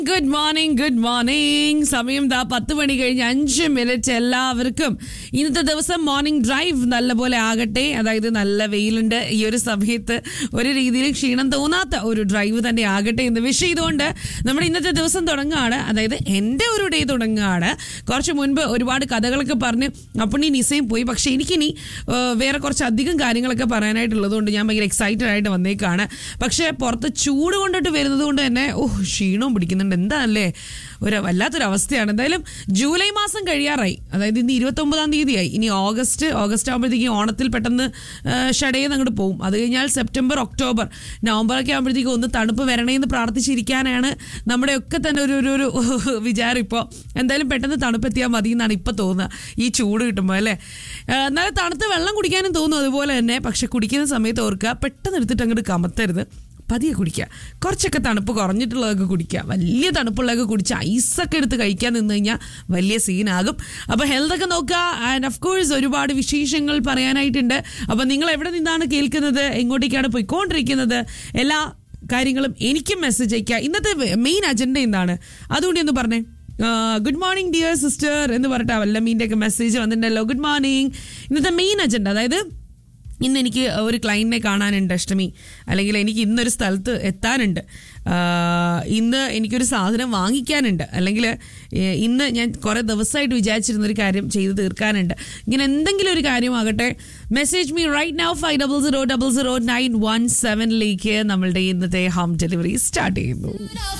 good morning good morning സമയം ദാ പത്ത് മണി കഴിഞ്ഞ് അഞ്ച് മിനിറ്റ് എല്ലാവർക്കും ഇന്നത്തെ ദിവസം മോർണിംഗ് ഡ്രൈവ് നല്ലപോലെ ആകട്ടെ അതായത് നല്ല വെയിലുണ്ട് ഈ ഒരു സമയത്ത് ഒരു രീതിയിൽ ക്ഷീണം തോന്നാത്ത ഒരു ഡ്രൈവ് തന്നെ ആകട്ടെ എന്ന് വിഷ് ചെയ്തുകൊണ്ട് നമ്മുടെ ഇന്നത്തെ ദിവസം തുടങ്ങുകയാണ് അതായത് എൻ്റെ ഒരു ഡേ തുടങ്ങുകയാണ് കുറച്ച് മുൻപ് ഒരുപാട് കഥകളൊക്കെ പറഞ്ഞ് അപ്പണി നിസയും പോയി പക്ഷെ എനിക്കിനി ആ, വേറെ കുറച്ച് അധികം കാര്യങ്ങളൊക്കെ പറയാനായിട്ടുള്ളതുകൊണ്ട് ഞാൻ ഭയങ്കര എക്സൈറ്റഡ് ആയിട്ട് വന്നേക്കാണ് പക്ഷേ പുറത്ത് ചൂട് കൊണ്ടിട്ട് വരുന്നത് കൊണ്ട് തന്നെ ഓ ക്ഷീണവും പിടിക്കുന്നുണ്ട് എന്താ അല്ലേ ഒരു വല്ലാത്തൊരു അവസ്ഥയാണ് എന്തായാലും ജൂലൈ മാസം കഴിയാറായി അതായത് ഇന്ന് ഇരുപത്തൊമ്പതാം തീയതിയായി ഇനി ഓഗസ്റ്റ് ഓഗസ്റ്റ് ആകുമ്പോഴത്തേക്കും ഓണത്തിൽ പെട്ടെന്ന് ഷടയിൽ അങ്ങോട്ട് പോകും അത് കഴിഞ്ഞാൽ സെപ്റ്റംബർ ഒക്ടോബർ നവംബറൊക്കെ ആകുമ്പോഴത്തേക്കും ഒന്ന് തണുപ്പ് വരണേ എന്ന് പ്രാർത്ഥിച്ചിരിക്കാനാണ് നമ്മുടെയൊക്കെ തന്നെ ഒരു ഒരു ഒരു വിചാരം ഇപ്പോൾ എന്തായാലും പെട്ടെന്ന് തണുപ്പെത്തിയാൽ മതി എന്നാണ് ഇപ്പം തോന്നുക ഈ ചൂട് കിട്ടുമ്പോൾ അല്ലേ ആ, എന്നാലും തണുത്ത വെള്ളം കുടിക്കാനും തോന്നും അതുപോലെ തന്നെ പക്ഷെ കുടിക്കുന്ന സമയത്ത് ഓർക്കുക പെട്ടെന്ന് എടുത്തിട്ട് അങ്ങോട്ട് കമത്തരുത് പതിയെ കുടിക്കുക കുറച്ചൊക്കെ തണുപ്പ് കുറഞ്ഞിട്ടുള്ളതൊക്കെ കുടിക്കുക വലിയ തണുപ്പുള്ളതൊക്കെ കുടിച്ച് ഐസൊക്കെ എടുത്ത് കഴിക്കാൻ നിന്ന് കഴിഞ്ഞാൽ വലിയ സീനാകും അപ്പോൾ ഹെൽത്തൊക്കെ നോക്കുക ആൻഡ് ഓഫ് കോഴ്സ് ഒരുപാട് വിശേഷങ്ങൾ പറയാനായിട്ടുണ്ട് അപ്പോൾ നിങ്ങൾ എവിടെ നിന്നാണ് കേൾക്കുന്നത് എങ്ങോട്ടേക്കാണ് പോയിക്കൊണ്ടിരിക്കുന്നത് എല്ലാ കാര്യങ്ങളും എനിക്കും മെസ്സേജ് അയക്കുക ഇന്നത്തെ മെയിൻ അജണ്ട എന്താണ് അതുകൊണ്ട് ഒന്ന് പറഞ്ഞേ ഗുഡ് മോർണിംഗ് ഡിയർ സിസ്റ്റർ എന്ന് പറഞ്ഞിട്ട് വല്ലമീൻ്റെ ഒക്കെ മെസ്സേജ് വന്നിട്ടുണ്ടല്ലോ ഗുഡ് മോർണിംഗ് ഇന്നത്തെ മെയിൻ അജണ്ട അതായത് ഇന്ന് എനിക്ക് ഒരു ക്ലയൻറ്റിനെ കാണാനുണ്ട് അഷ്ടമി അല്ലെങ്കിൽ എനിക്ക് ഇന്നൊരു സ്ഥലത്ത് എത്താനുണ്ട് ആഹ് ഇന്ന് എനിക്കൊരു സാധനം വാങ്ങിക്കാനുണ്ട് അല്ലെങ്കിൽ ഏഹ് ഇന്ന് ഞാൻ കുറേ ദിവസമായിട്ട് വിചാരിച്ചിരുന്ന ഒരു കാര്യം ചെയ്ത് തീർക്കാനുണ്ട് ഇങ്ങനെ എന്തെങ്കിലും ഒരു കാര്യമാകട്ടെ message me right now five double zero double zero nine one സെവനിലേക്ക് നമ്മളുടെ ഇന്നത്തെ ഹോം ഡെലിവറി സ്റ്റാർട്ട് ചെയ്യുന്നു